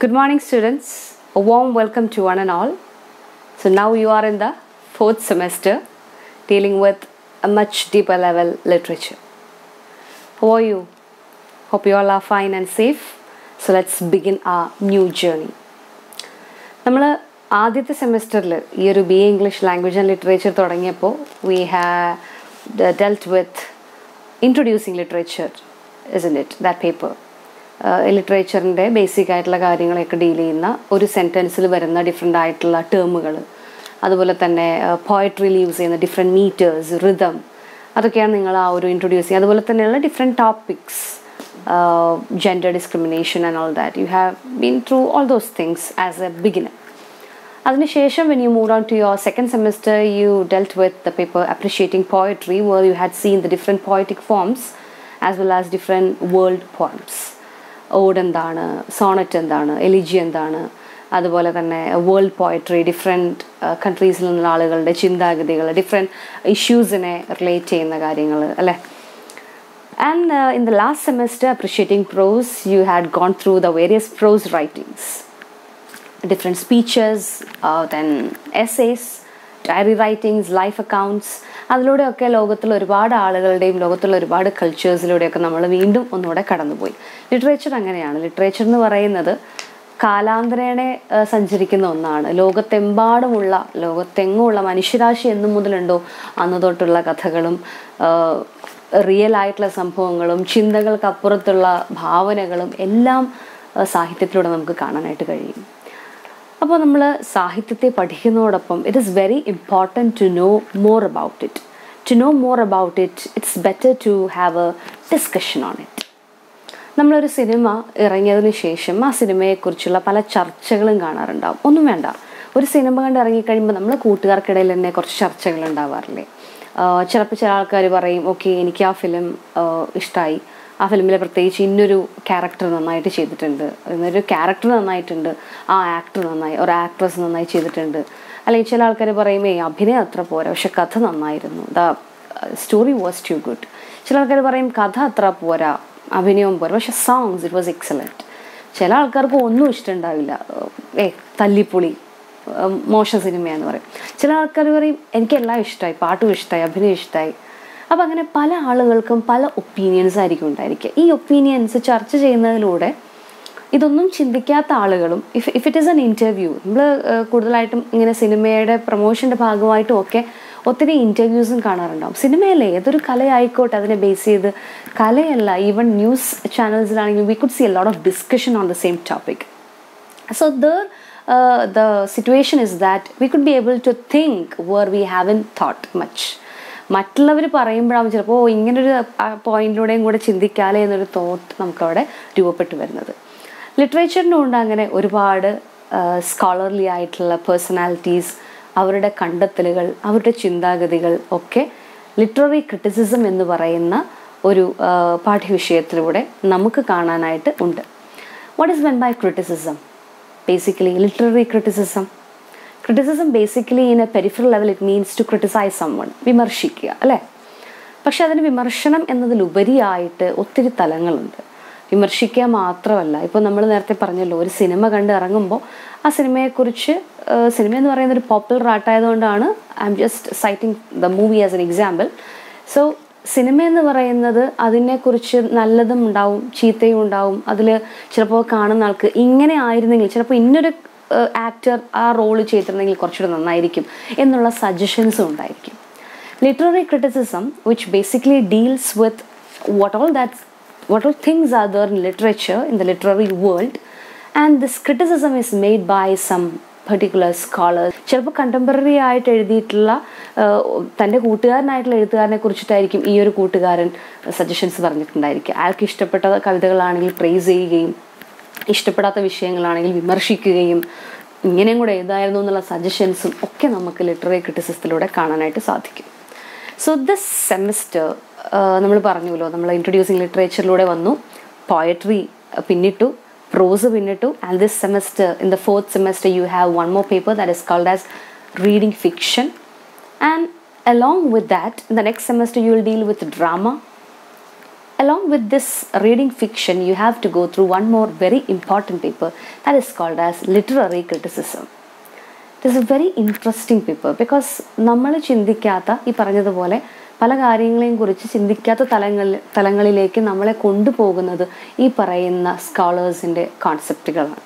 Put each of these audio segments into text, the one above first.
Good morning, students. A warm welcome to one and all. So, now you are in the fourth semester dealing with a much deeper level literature. How are you? Hope you all are fine and safe. So, let's begin our new journey. നമ്മൾ ആദ്യത്തെ സെമിസ്റ്ററിൽ ഈ ഒരു B A English language and literature തുടങ്ങിയപ്പോൾ we have dealt with introducing literature is in it that paper ലിറ്ററേച്ചറിൻ്റെ basic ആയിട്ടുള്ള കാര്യങ്ങളൊക്കെ deal ചെയ്യുന്ന ഒരു സെൻറ്റൻസിൽ വരുന്ന ഡിഫറെൻ്റ് ആയിട്ടുള്ള ടേമുകൾ അതുപോലെ തന്നെ പോയട്രിയിൽ യൂസ് ചെയ്യുന്ന ഡിഫറെൻറ്റ് മീറ്റേഴ്സ് റിതം അതൊക്കെയാണ് നിങ്ങൾ ആ ഒരു ഇൻട്രൊഡ്യൂസ് ചെയ്യുക അതുപോലെ തന്നെയുള്ള different topics gender discrimination and all that you have been through all those things as a beginner അതിനുശേഷം when you move on to your second semester you dealt with the paper appreciating poetry where you had seen the different poetic forms as well as different world poems ode എന്താണ് sonnet എന്താണ് elegy എന്താണ് അതുപോലെ തന്നെ world poetry different കൺട്രീസിൽ നിന്നുള്ള ആളുകളുടെ ചിന്താഗതികൾ different ഇഷ്യൂസിനെ relate ചെയ്യുന്ന കാര്യങ്ങൾ അല്ലേ and in the last semester appreciating prose you had gone through the various prose writings different speeches, uh, then essays, diary writings life accounts അതിലൂടെയൊക്കെ ലോകത്തിൽ ഒരുപാട് ആളുകളുടെയും ലോകത്തുള്ള ഒരുപാട് കൾച്ചേഴ്സിലൂടെയൊക്കെ നമ്മൾ വീണ്ടും ഒന്നുകൂടെ കടന്നുപോയി ലിറ്ററേച്ചർ അങ്ങനെയാണ് ലിറ്ററേച്ചർ എന്ന് പറയുന്നത് കാലാന്തരേണെ സഞ്ചരിക്കുന്ന ഒന്നാണ് ലോകത്തെമ്പാടുമുള്ള ലോകത്തെങ്ങുമുള്ള മനുഷ്യരാശി എന്നു മുതലുണ്ടോ അന്ന് തൊട്ടുള്ള കഥകളും റിയൽ ആയിട്ടുള്ള സംഭവങ്ങളും ചിന്തകൾക്കപ്പുറത്തുള്ള ഭാവനകളും എല്ലാം സാഹിത്യത്തിലൂടെ നമുക്ക് കാണാനായിട്ട് കഴിയും അപ്പോൾ നമ്മൾ സാഹിത്യത്തെ പഠിക്കുന്നതോടൊപ്പം it is very important to know more about it to know more about it it's better to have a discussion on it നമ്മളൊരു സിനിമ ഇറങ്ങിയതിന് ശേഷം ആ സിനിമയെക്കുറിച്ചുള്ള പല ചർച്ചകളും കാണാറുണ്ടാവും ഒന്നും വേണ്ട ഒരു സിനിമ കണ്ട് ഇറങ്ങിക്കഴിയുമ്പോൾ നമ്മൾ കൂട്ടുകാർക്കിടയിൽ തന്നെ കുറച്ച് ചർച്ചകൾ ഉണ്ടാവാറില്ലേ ചിലപ്പോൾ ചില ആൾക്കാർ പറയും ഓക്കെ എനിക്ക് ആ ഫിലിം ഇഷ്ടമായി ആ ഫിലിമിൽ പ്രത്യേകിച്ച് ഇന്നൊരു ക്യാരക്ടർ നന്നായിട്ട് ചെയ്തിട്ടുണ്ട് എന്നൊരു ക്യാരക്ടർ നന്നായിട്ടുണ്ട് ആ ആക്ടർ നന്നായി ഒരു ആക്ട്രസ് നന്നായി ചെയ്തിട്ടുണ്ട് അല്ലെങ്കിൽ ചില ആൾക്കാർ പറയും ഏയ് അഭിനയം അത്ര പോരാ പക്ഷെ കഥ നന്നായിരുന്നു the story was too good ചില ആൾക്കാർ പറയും കഥ അത്ര പോരാ അഭിനയവും പോരാ പക്ഷെ സോങ്സ് ഇറ്റ് വാസ് എക്സലൻറ്റ് ചില ആൾക്കാർക്ക് ഒന്നും ഇഷ്ടമുണ്ടാവില്ല ഏ തല്ലിപ്പൊളി മോശം സിനിമയാന്ന് പറയും ചില ആൾക്കാർ പറയും എനിക്കെല്ലാം ഇഷ്ടമായി പാട്ടും ഇഷ്ടമായി അഭിനയം ഇഷ്ടമായി അപ്പോൾ അങ്ങനെ പല ആളുകൾക്കും പല ഒപ്പീനിയൻസ് ആയിരിക്കും ഉണ്ടായിരിക്കുക ഈ ഒപ്പീനിയൻസ് ചർച്ച ചെയ്യുന്നതിലൂടെ ഇതൊന്നും ചിന്തിക്കാത്ത ആളുകളും if if it is an interview നമ്മൾ കൂടുതലായിട്ടും ഇങ്ങനെ സിനിമയുടെ പ്രൊമോഷൻ്റെ ഭാഗമായിട്ടും ഒക്കെ ഒത്തിരി ഇൻ്റർവ്യൂസും കാണാറുണ്ടാവും സിനിമയല്ലേ ഏതൊരു കലയായിക്കോട്ടെ അതിനെ ബേസ് ചെയ്ത് കലയല്ല ഈവൻ ന്യൂസ് ചാനൽസിലാണെങ്കിൽ we could see a lot of discussion on the same topic so there the situation is that we could be able to think where we haven't thought much മറ്റുള്ളവർ പറയുമ്പോഴാവും ചിലപ്പോൾ ഇങ്ങനൊരു പോയിന്റിലൂടെയും കൂടെ ചിന്തിക്കാലേ എന്നൊരു thought നമുക്കവിടെ രൂപപ്പെട്ടു വരുന്നത് ലിറ്ററേച്ചറിനും ഉണ്ട് അങ്ങനെ ഒരുപാട് സ്കോളർലി ആയിട്ടുള്ള പേഴ്സണാലിറ്റീസ് അവരുടെ കണ്ടെത്തലുകൾ അവരുടെ ചിന്താഗതികൾ ഒക്കെ ലിറ്റററി ക്രിറ്റിസിസം എന്ന് പറയുന്ന ഒരു പാഠ്യവിഷയത്തിലൂടെ നമുക്ക് കാണാനായിട്ട് ഉണ്ട് what is when by criticism basically literary criticism criticism basically in a peripheral level it means to criticize someone വിമർശിക്കുക അല്ലേ പക്ഷെ അതിന് വിമർശനം എന്നതിലുപരിയായിട്ട് ഒത്തിരി തലങ്ങളുണ്ട് വിമർശിക്കുക മാത്രമല്ല ഇപ്പോൾ നമ്മൾ നേരത്തെ പറഞ്ഞല്ലോ ഒരു സിനിമ കണ്ട് ഇറങ്ങുമ്പോൾ ആ സിനിമയെക്കുറിച്ച് സിനിമ എന്ന് പറയുന്ന ഒരു പോപ്പുലർ ആർട്ടായതുകൊണ്ടാണ് I'm just citing the movie as an example so സിനിമ എന്ന് പറയുന്നത് അതിനെക്കുറിച്ച് നല്ലതും ഉണ്ടാവും ചീത്തയും ഉണ്ടാവും അതിൽ ചിലപ്പോൾ കാണുന്ന ആൾക്ക് ഇങ്ങനെ ആയിരുന്നെങ്കിൽ ചിലപ്പോൾ ഇന്നൊരു ആക്ടർ ആ റോള് ചെയ്തിരുന്നെങ്കിൽ കുറച്ചുകൂടെ നന്നായിരിക്കും എന്നുള്ള സജഷൻസും ഉണ്ടായിരിക്കും literary criticism which basically deals with what all that what all things are there in literature in the literary world and this criticism is made by some particular scholars ചിലപ്പോൾ contemporary ആയിട്ട് എഴുതിയിട്ടുള്ള തൻ്റെ കൂട്ടുകാരനായിട്ടുള്ള എഴുത്തുകാരനെ കുറിച്ചിട്ടായിരിക്കും ഈ ഒരു കൂട്ടുകാരൻ സജഷൻസ് പറഞ്ഞിട്ടുണ്ടായിരിക്കുക അയാൾക്ക് ഇഷ്ടപ്പെട്ട കവിതകളാണെങ്കിൽ price ചെയ്യുകയും ഇഷ്ടപ്പെടാത്ത വിഷയങ്ങളാണെങ്കിൽ വിമർശിക്കുകയും ഇങ്ങനെയും കൂടെ എഴുതായിരുന്നു എന്നുള്ള സജഷൻസും ഒക്കെ നമുക്ക് ലിറ്റററി ക്രിറ്റിസിസത്തിലൂടെ കാണാനായിട്ട് സാധിക്കും സോ ദിസ് സെമിസ്റ്റർ നമ്മൾ പറഞ്ഞല്ലോ നമ്മൾ ഇൻട്രൊഡ്യൂസിങ് ലിറ്ററേച്ചറിലൂടെ വന്നു പോയട്രി പിന്നിട്ടു പ്രോസ് പിന്നിട്ടു and this semester in the fourth semester you have one more paper that is called as reading fiction and along with that in the next semester you will deal with drama along with this reading fiction, you have to go through one more very important paper that is called as literary criticism. It is a very interesting paper because നമ്മൾ ചിന്തിക്കാത്ത ഈ പറഞ്ഞതുപോലെ പല കാര്യങ്ങളെയും കുറിച്ച് ചിന്തിക്കാത്ത തലങ്ങളിൽ തലങ്ങളിലേക്ക് നമ്മളെ കൊണ്ടുപോകുന്നത് ഈ പറയുന്ന സ്കോളേഴ്സിൻ്റെ കോൺസെപ്റ്റുകളാണ്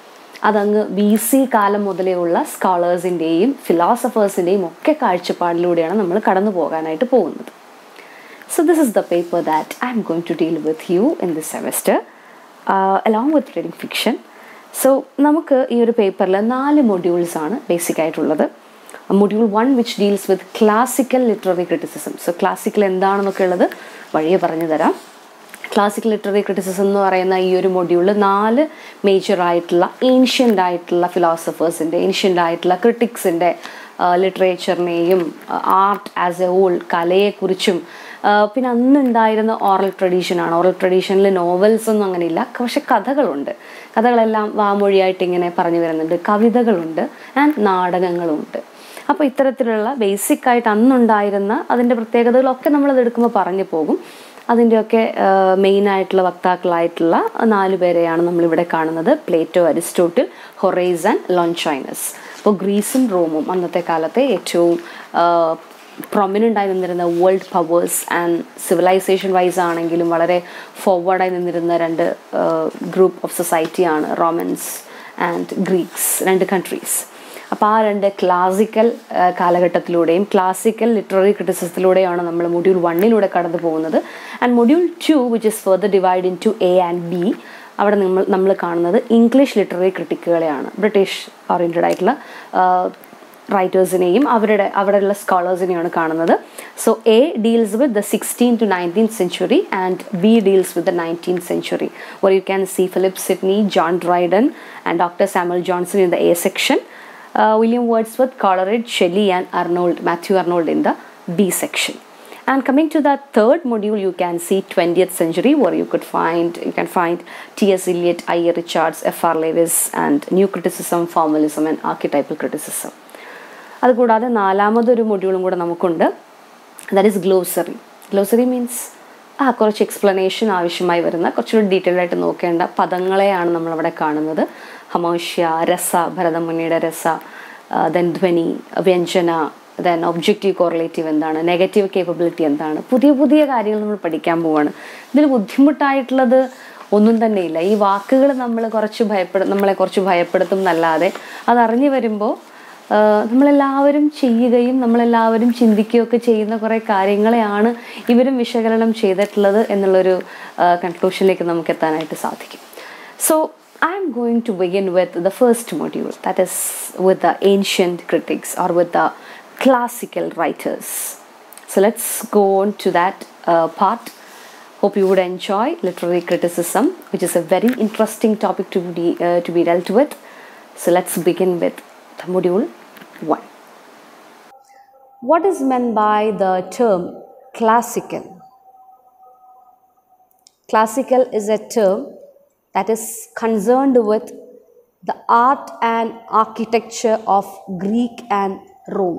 അതങ്ങ് ബി സി കാലം മുതലേ ഉള്ള സ്കോളേഴ്സിൻ്റെയും ഫിലോസഫേഴ്സിൻ്റെയും ഒക്കെ കാഴ്ചപ്പാടിലൂടെയാണ് നമ്മൾ കടന്നു പോകാനായിട്ട് പോകുന്നത് So this is the paper that I'm going to deal with you in this semester uh, along with reading fiction. So നമുക്ക് ഈ ഒരു പേപ്പറിൽ നാല് മൊഡ്യൂൾസ് ആണ് ബേസിക് ആയിട്ടുള്ളത് module one which deals with classical literary criticism so classical എന്താണെന്നൊക്കെ ഉള്ളത് വഴിയെ പറഞ്ഞു തരാം ക്ലാസിക്കൽ ലിറ്റററി ക്രിറ്റിസിസം എന്ന് പറയുന്ന ഈ ഒരു മൊഡ്യൂളിൽ നാല് മേജർ ആയിട്ടുള്ള ഏൻഷ്യൻ്റ് ആയിട്ടുള്ള ഫിലോസഫേഴ്സിൻ്റെ ഏൻഷ്യൻ്റ് ആയിട്ടുള്ള ക്രിട്ടിക്സിൻ്റെ ലിറ്ററേച്ചറിനെയും ആർട്ട് ആസ് എ ഹോൾ കലയെക്കുറിച്ചും പിന്നെ അന്നുണ്ടായിരുന്ന ഓറൽ ട്രഡീഷനാണ് ഓറൽ ട്രഡീഷനിൽ നോവൽസ് ഒന്നും അങ്ങനെയില്ല പക്ഷെ കഥകളുണ്ട് കഥകളെല്ലാം വാമൊഴിയായിട്ട് ഇങ്ങനെ പറഞ്ഞു വരുന്നുണ്ട് കവിതകളുണ്ട് ആൻഡ് നാടകങ്ങളുണ്ട് അപ്പോൾ ഇത്തരത്തിലുള്ള ബേസിക് ആയിട്ട് അന്നുണ്ടായിരുന്ന അതിൻ്റെ പ്രത്യേകതകളൊക്കെ നമ്മളത് എടുക്കുമ്പോൾ പറഞ്ഞു പോകും അതിൻ്റെയൊക്കെ മെയിൻ ആയിട്ടുള്ള വക്താക്കളായിട്ടുള്ള നാല് പേരെയാണ് നമ്മളിവിടെ കാണുന്നത് Plato Aristotle Horace and Longinus അപ്പോൾ ഗ്രീസും റോമും അന്നത്തെ കാലത്തെ ഏറ്റവും പ്രൊമിനൻ്റ് ആയി നിന്നിരുന്ന world powers and civilization wise ആണെങ്കിലും വളരെ ഫോർവേഡായി നിന്നിരുന്ന രണ്ട് ഗ്രൂപ്പ് ഓഫ് സൊസൈറ്റിയാണ് റോമൻസ് ആൻഡ് ഗ്രീക്സ് രണ്ട് കൺട്രീസ് അപ്പോൾ ആ രണ്ട് ക്ലാസിക്കൽ കാലഘട്ടത്തിലൂടെയും ക്ലാസിക്കൽ ലിറ്റററി ക്രിറ്റിസിസത്തിലൂടെയാണ് നമ്മൾ മൊഡ്യൂൾ വണ്ണിലൂടെ കടന്നു പോകുന്നത് and module two which is further divide into A and B അവിടെ നമ്മൾ നമ്മൾ കാണുന്നത് ഇംഗ്ലീഷ് ലിറ്റററി ക്രിട്ടിക്കുകളെയാണ് ബ്രിട്ടീഷ് ഓറിയൻറ്റഡ് ആയിട്ടുള്ള റൈറ്റേഴ്സിനെയും അവരുടെ അവിടെയുള്ള സ്കോളേഴ്സിനെയാണ് കാണുന്നത് so A deals with the sixteen to nineteen century and B deals with the nineteen century where you can see Philip Sidney John Dryden and doctor Samuel Johnson in the A section William Wordsworth Coleridge Shelley and Arnold Matthew Arnold in the B section And coming to the third module, you can see 20th century, where you could find you can find T.S. Eliot, I.A. Richards, F.R. Lewis, and New Criticism, Formalism, and Archetypal Criticism. അതുകൂടാതെ നാലാമതൊരു മൊഡ്യൂളും കൂടെ നമുക്കുണ്ട് that is glossary glossary means ആ കുറച്ച് explanation ആവശ്യമായി വരുന്ന കുറച്ചുകൂടി detail ആയിട്ട് നോക്കേണ്ട പദങ്ങളെയാണ് നമ്മളവിടെ കാണുന്നത് ഹമോഷ്യ രസ ഭരതമുനിയുടെ rasa then dhvani vyanjana then objective correlative എന്താണ് നെഗറ്റീവ് കേപ്പബിലിറ്റി എന്താണ് പുതിയ പുതിയ കാര്യങ്ങൾ നമ്മൾ പഠിക്കാൻ പോവാണ് ഇതിൽ ബുദ്ധിമുട്ടായിട്ടുള്ളത് ഒന്നും തന്നെയില്ല ഈ വാക്കുകൾ നമ്മൾ കുറച്ച് ഭയപ്പെടും നമ്മളെ കുറച്ച് ഭയപ്പെടുത്തും എന്നല്ലാതെ അതറിഞ്ഞു വരുമ്പോൾ നമ്മളെല്ലാവരും ചെയ്യുകയും നമ്മളെല്ലാവരും ചിന്തിക്കുകയൊക്കെ ചെയ്യുന്ന കുറേ കാര്യങ്ങളെയാണ് ഇവരും വിശകലനം ചെയ്തിട്ടുള്ളത് എന്നുള്ളൊരു കൺക്ലൂഷനിലേക്ക് നമുക്ക് എത്താനായിട്ട് സാധിക്കും so I'm going to begin with the first module that is with the ancient critics or with the classical writers. So let's go on to that uh, part. Hope you would enjoy literary criticism, which is a very interesting topic to be uh, to be dealt with. So let's begin with the module one. What is meant by the term classical? Classical is a term that is concerned with the art and architecture of Greek and Rome.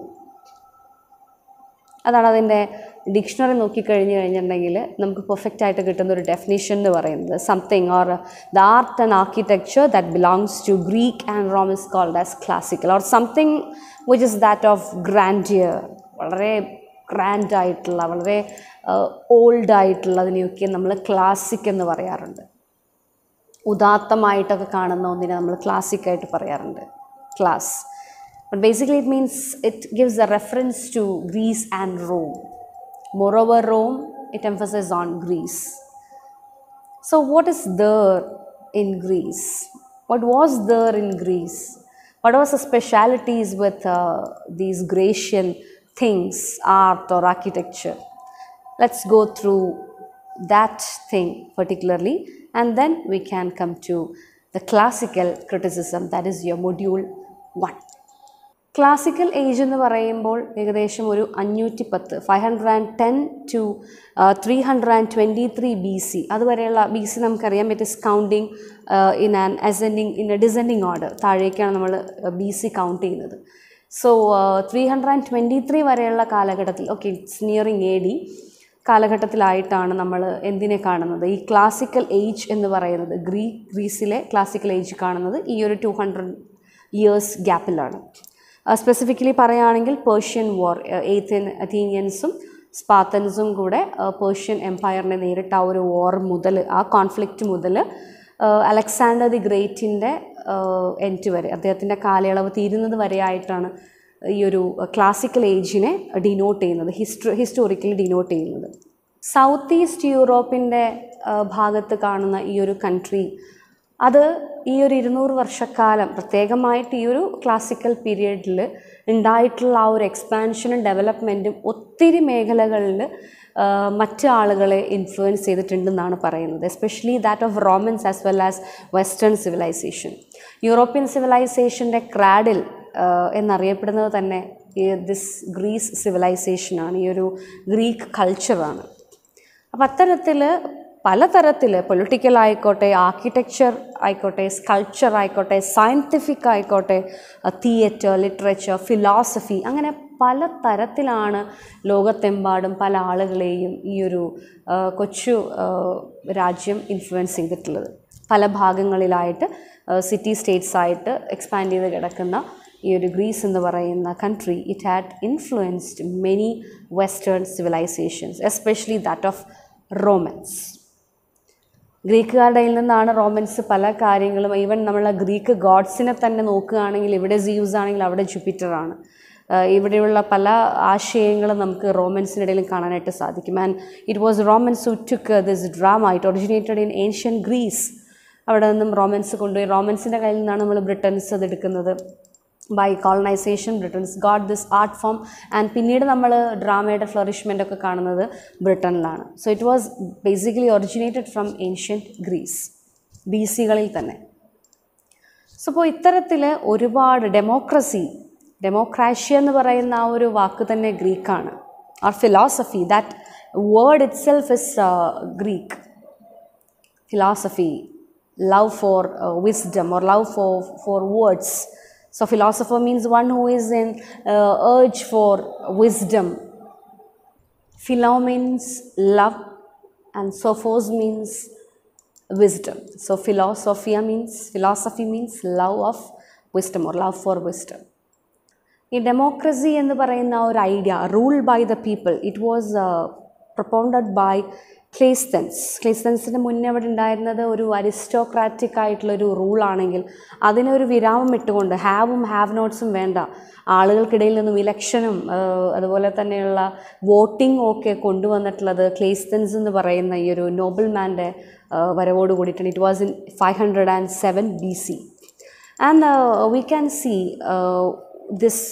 അതാണ് അതിൻ്റെ dictionary നോക്കിക്കഴിഞ്ഞ് കഴിഞ്ഞിട്ടുണ്ടെങ്കിൽ നമുക്ക് perfect ആയിട്ട് കിട്ടുന്ന ഒരു definition എന്ന് പറയുന്നത് something or the art and architecture that belongs to Greek and Rome is called as classical or something which is that of grandeur വളരെ ഗ്രാൻഡ് ആയിട്ടുള്ള വളരെ ഓൾഡ് ആയിട്ടുള്ളതിനെയൊക്കെ നമ്മൾ ക്ലാസിക് എന്ന് പറയാറുണ്ട് ഉദാത്തമായിട്ടൊക്കെ കാണുന്ന ഒന്നിനെ നമ്മൾ ക്ലാസിക്കായിട്ട് പറയാറുണ്ട് class But basically, it means it gives a reference to Greece and Rome. Moreover, Rome, it emphasizes on Greece. So, what is there in Greece? What was there in Greece? What was the specialities with uh, these Grecian things, art or architecture? Let's go through that thing particularly, and then we can come to the classical criticism, that is your module 1. Classical age എന്ന് പറയുമ്പോൾ ഏകദേശം ഒരു അഞ്ഞൂറ്റി പത്ത് five hundred and ten to three hundred and twenty three B C അതുവരെയുള്ള B C നമുക്കറിയാം it is counting in an ascending in a descending order താഴേക്കാണ് നമ്മൾ ബി സി കൗണ്ട് ചെയ്യുന്നത് so three hundred and twenty three വരെയുള്ള കാലഘട്ടത്തിൽ okay it's nearing A D കാലഘട്ടത്തിലായിട്ടാണ് നമ്മൾ എന്തിനെ കാണുന്നത് ഈ ക്ലാസിക്കൽ ഏജ് എന്ന് പറയുന്നത് ഗ്രീ ഗ്രീസിലെ ക്ലാസിക്കൽ ഏജ് കാണുന്നത് ഈ ഒരു ടു ഹൺഡ്രഡ് ഇയേഴ്സ് ഗ്യാപ്പിലാണ് സ്പെസിഫിക്കലി പറയുകയാണെങ്കിൽ പേർഷ്യൻ വാർ എയ്ത്തൻ അഥീനിയൻസും സ്പാത്തൻസും കൂടെ പേർഷ്യൻ എംപയറിനെ നേരിട്ട ആ ഒരു വാർ മുതൽ ആ കോൺഫ്ലിക്റ്റ് മുതൽ അലക്സാണ്ടർ ദി ഗ്രേറ്റിൻ്റെ എൻറ്റ് വരെ അദ്ദേഹത്തിൻ്റെ കാലയളവ് തീരുന്നത് വരെയായിട്ടാണ് ഈ ഒരു ക്ലാസിക്കൽ ഏജിനെ ഡിനോട്ട് ചെയ്യുന്നത് ഹിസ്റ്ററി ഹിസ്റ്റോറിക്കലി ഡിനോട്ട് ചെയ്യുന്നത് സൗത്ത് ഈസ്റ്റ് യൂറോപ്പിൻ്റെ ഭാഗത്ത് കാണുന്ന ഈ ഒരു കൺട്രി അത് ഈ ഒരു ഇരുന്നൂറ് വർഷക്കാലം പ്രത്യേകമായിട്ട് ഈ ഒരു ക്ലാസിക്കൽ പീരിയഡിൽ ഉണ്ടായിട്ടുള്ള ആ ഒരു എക്സ്പാൻഷനും ഡെവലപ്മെൻറ്റും ഒത്തിരി മേഖലകളിൽ മറ്റ് ആളുകളെ ഇൻഫ്ലുവൻസ് ചെയ്തിട്ടുണ്ടെന്നാണ് പറയുന്നത് especially that of Romans as well as western civilization European സിവിലൈസേഷൻ്റെ ക്രാഡിൽ എന്നറിയപ്പെടുന്നത് തന്നെ ഈ ദിസ് ഗ്രീസ് സിവിലൈസേഷനാണ് ഈ ഒരു ഗ്രീക്ക് കൾച്ചറാണ് അപ്പം അത്തരത്തിൽ പലതരത്തിൽ പൊളിറ്റിക്കൽ ആയിക്കോട്ടെ ആർക്കിടെക്ചർ ആയിക്കോട്ടെ സ്കൾപ്ചർ ആയിക്കോട്ടെ സയൻറ്റിഫിക് ആയിക്കോട്ടെ തിയേറ്റർ ലിറ്ററേച്ചർ ഫിലോസഫി അങ്ങനെ പല തരത്തിലാണ് ലോകത്തെമ്പാടും പല ആളുകളെയും ഈ ഒരു ആ, കൊച്ചു ആ, രാജ്യം ഇൻഫ്ലുവൻസ് ചെയ്തിട്ടുള്ളത് പല ഭാഗങ്ങളിലായിട്ട് സിറ്റി സ്റ്റേറ്റ്സ് ആയിട്ട് എക്സ്പാൻഡ് ചെയ്ത് കിടക്കുന്ന ഈ ഒരു ഗ്രീസ് എന്ന് പറയുന്ന country it had influenced many western civilizations especially that of Romans ഗ്രീക്കുകാരുടെ കയ്യിൽ നിന്നാണ് റോമൻസ് പല കാര്യങ്ങളും ഈവൻ നമ്മൾ ഗ്രീക്ക് ഗോഡ്സിനെ തന്നെ നോക്കുകയാണെങ്കിൽ ഇവിടെ സിയൂസ് ആണെങ്കിൽ അവിടെ ജുപ്പിറ്ററാണ് ഇവിടെയുള്ള പല ആശയങ്ങളും നമുക്ക് റോമൻസിനിടയിലും കാണാനായിട്ട് സാധിക്കും and it was Romans who took this drama it originated in ancient Greece അവിടെ നിന്നും റോമൻസ് കൊണ്ടുപോയി റോമൻസിൻ്റെ കയ്യിൽ നിന്നാണ് നമ്മൾ ബ്രിട്ടൻസ് അത് എടുക്കുന്നത് by colonization Britons got this art form and പിന്നീട് നമ്മൾ ഡ്രാമയുടെ ഫ്ലറിഷ്മെൻ്റ് ഒക്കെ കാണുന്നത് ബ്രിട്ടനിലാണ് so it was basically originated from ancient Greece B സികളിൽ തന്നെ സോ അപ്പോൾ ഇത്തരത്തിൽ ഒരുപാട് ഡെമോക്രസി ഡെമോക്രാഷ്യ എന്ന് പറയുന്ന ആ ഒരു വാക്ക് തന്നെ ഗ്രീക്കാണ് are philosophy that word itself is Greek philosophy, love for uh, wisdom or love for, for words. So, philosopher means one who is in uh, urge for wisdom. Philo means love, and sophos means wisdom. So, philosophia means philosophy means love of wisdom or love for wisdom. ഈ democracy എന്ന് പറയുന്ന ആ ഒരു idea rule by the people it was propounded by Cleisthenes ക്ലേസ്തൻസിന് മുന്നേ അവിടെ ഉണ്ടായിരുന്നത് ഒരു അരിസ്റ്റോക്രാറ്റിക് ആയിട്ടുള്ളൊരു റൂളാണെങ്കിൽ അതിനൊരു വിരാമം ഇട്ടുകൊണ്ട് ഹാവും ഹാവ് നോട്ട്സും വേണ്ട ആളുകൾക്കിടയിൽ നിന്നും ഇലക്ഷനും അതുപോലെ തന്നെയുള്ള വോട്ടിംഗ് ഒക്കെ കൊണ്ടുവന്നിട്ടുള്ളത് ക്ലേസ്തൻസ് എന്ന് പറയുന്ന ഈ ഒരു നോബൽ മാൻ്റെ വരവോട് കൂടിയിട്ടാണ് it was in five hundred and seven B C and we can see this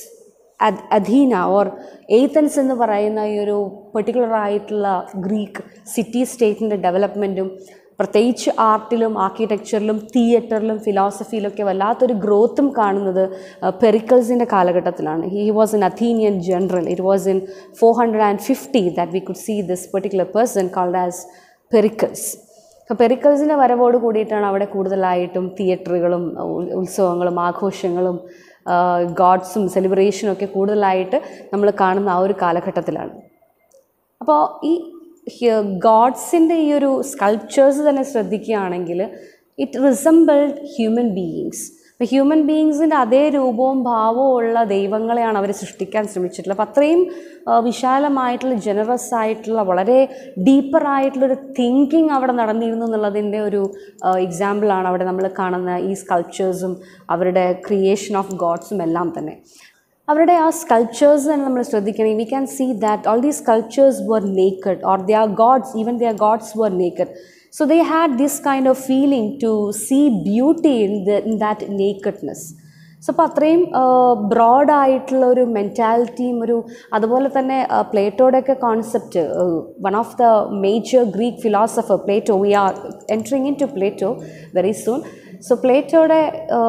Athina or Athens എന്ന് പറയുന്ന ഈ ഒരു പെർട്ടിക്കുലർ ആയിട്ടുള്ള ഗ്രീക്ക് സിറ്റി സ്റ്റേറ്റിൻ്റെ ഡെവലപ്മെൻറ്റും പ്രത്യേകിച്ച് ആർട്ടിലും ആർക്കിടെക്ചറിലും തിയേറ്ററിലും ഫിലോസഫിയിലൊക്കെ വല്ലാത്തൊരു ഗ്രോത്തും കാണുന്നത് പെറിക്കൽസിൻ്റെ കാലഘട്ടത്തിലാണ് he was an Athenian general it was in four hundred and fifty that we could see this particular person called as Pericles അപ്പോൾ പെറിക്കൽസിൻ്റെ വരവോട് കൂടിയിട്ടാണ് അവിടെ കൂടുതലായിട്ടും തിയേറ്ററുകളും ഉ- ഉത്സവങ്ങളും ആഘോഷങ്ങളും ഗോഡ്സും സെലിബ്രേഷനും ഒക്കെ കൂടുതലായിട്ട് നമ്മൾ കാണുന്ന ആ ഒരു കാലഘട്ടത്തിലാണ് അപ്പോൾ ഈ ഗോഡ്സിൻ്റെ ഈ ഒരു സ്കൾപ്ചേഴ്സ് തന്നെ ശ്രദ്ധിക്കുകയാണെങ്കിൽ ഇറ്റ് റിസംബിൾഡ് ഹ്യൂമൻ ബീയിങ്സ് അപ്പോൾ ഹ്യൂമൻ ബീയിങ്സിൻ്റെ അതേ രൂപവും ഭാവവും ഉള്ള ദൈവങ്ങളെയാണ് അവർ സൃഷ്ടിക്കാൻ ശ്രമിച്ചിട്ടുള്ളത് അപ്പോൾ അത്രയും ആ, വിശാലമായിട്ടുള്ള ജനറസ് ആയിട്ടുള്ള വളരെ ഡീപ്പർ ആയിട്ടുള്ളൊരു തിങ്കിങ് അവിടെ നടന്നിരുന്നു എന്നുള്ളതിൻ്റെ ഒരു എക്സാമ്പിളാണ് അവിടെ നമ്മൾ കാണുന്ന ഈ സ്കൾപ്ചേഴ്സും അവരുടെ ക്രിയേഷൻ ഓഫ് ഗോഡ്സും എല്ലാം തന്നെ അവരുടെ ആ സ്കൾപ്ചേഴ്സ് തന്നെ നമ്മൾ ശ്രദ്ധിക്കണം we can see that all these sculptures were naked or the are gods even the are gods were naked so they had this kind of feeling to see beauty in the in that nakedness so അപ്പോൾ അത്രയും ബ്രോഡായിട്ടുള്ള ഒരു മെൻറ്റാലിറ്റിയും ഒരു അതുപോലെ തന്നെ പ്ലേറ്റോയുടെയൊക്കെ concept one of the major Greek philosopher Plato we are entering in to Plato very soon so പ്ലേറ്റോയുടെ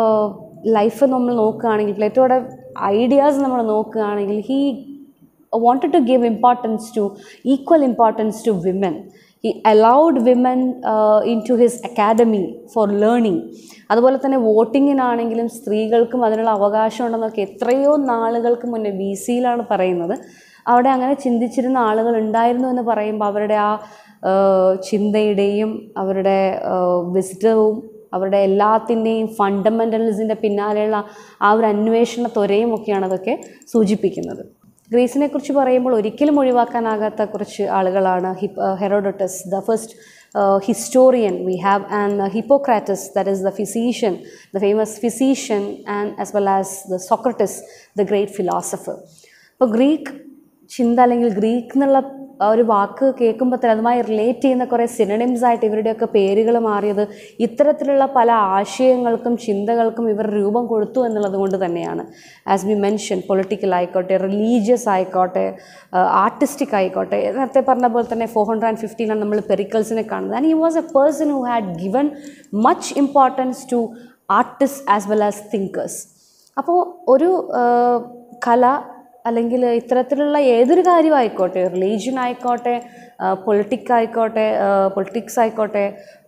ലൈഫ് നമ്മൾ നോക്കുകയാണെങ്കിൽ പ്ലേറ്റോയുടെ ഐഡിയാസ് നമ്മൾ നോക്കുകയാണെങ്കിൽ he wanted to give importance to equal importance to women he allowed women uh, into his academy for learning അതുപോലെ തന്നെ വോട്ടിങ്ങിനാണെങ്കിലും സ്ത്രീകൾക്കും അതിനുള്ള അവകാശം ഉണ്ടെന്നൊക്കെ എത്രയോ നാളുകൾക്ക് മുന്നേ ബി സിയിലാണ് പറയുന്നത് അവിടെ അങ്ങനെ ചിന്തിച്ചിരുന്ന ആളുകൾ ഉണ്ടായിരുന്നു എന്ന് പറയുമ്പോൾ അവരുടെ ആ ആ, ചിന്തയുടെയും അവരുടെ വിസ്ഡവും അവരുടെ എല്ലാത്തിൻ്റെയും ഫണ്ടമെൻ്റൽസിൻ്റെ പിന്നാലെയുള്ള ആ ഒരു അന്വേഷണ ത്വരയും ഒക്കെയാണ് അതൊക്കെ സൂചിപ്പിക്കുന്നത് ഗ്രീസിനെ കുറിച്ച് പറയുമ്പോൾ ഒരിക്കലും ഒഴിവാക്കാനാകാത്ത കുറച്ച് ആളുകളാണ് hip Herodotus the first historian we have and Hippocrates that is the physician the famous physician and as well as the Socrates the great philosopher അപ്പോൾ ഗ്രീക്ക് ചിന്ത അല്ലെങ്കിൽ ഗ്രീക്ക് എന്നുള്ള ആ ഒരു വാക്ക് കേൾക്കുമ്പോൾ തന്നെ അതുമായി റിലേറ്റ് ചെയ്യുന്ന കുറേ സിനണിംസ് ആയിട്ട് ഇവരുടെയൊക്കെ പേരുകൾ മാറിയത് ഇത്തരത്തിലുള്ള പല ആശയങ്ങൾക്കും ചിന്തകൾക്കും ഇവർ രൂപം കൊടുത്തു എന്നുള്ളത് കൊണ്ട് തന്നെയാണ് ആസ് ബി മെൻഷൻ പൊളിറ്റിക്കൽ ആയിക്കോട്ടെ റിലീജിയസ് ആയിക്കോട്ടെ ആർട്ടിസ്റ്റിക് ആയിക്കോട്ടെ നേരത്തെ പറഞ്ഞ പോലെ തന്നെ ഫോർ ഹൺഡ്രഡ് ആൻഡ് ഫിഫ്റ്റീനാണ് നമ്മൾ പെറിക്കൽസിനെ കാണുന്നത് and he was a person who had given much importance to artist as well as thinkers അപ്പോൾ ഒരു ആ, കല അല്ലെങ്കിൽ ഇത്തരത്തിലുള്ള ഏതൊരു കാര്യമായിക്കോട്ടെ റിലീജിയൻ ആയിക്കോട്ടെ പൊളിറ്റിക് ആയിക്കോട്ടെ പൊളിറ്റിക്സ് ആയിക്കോട്ടെ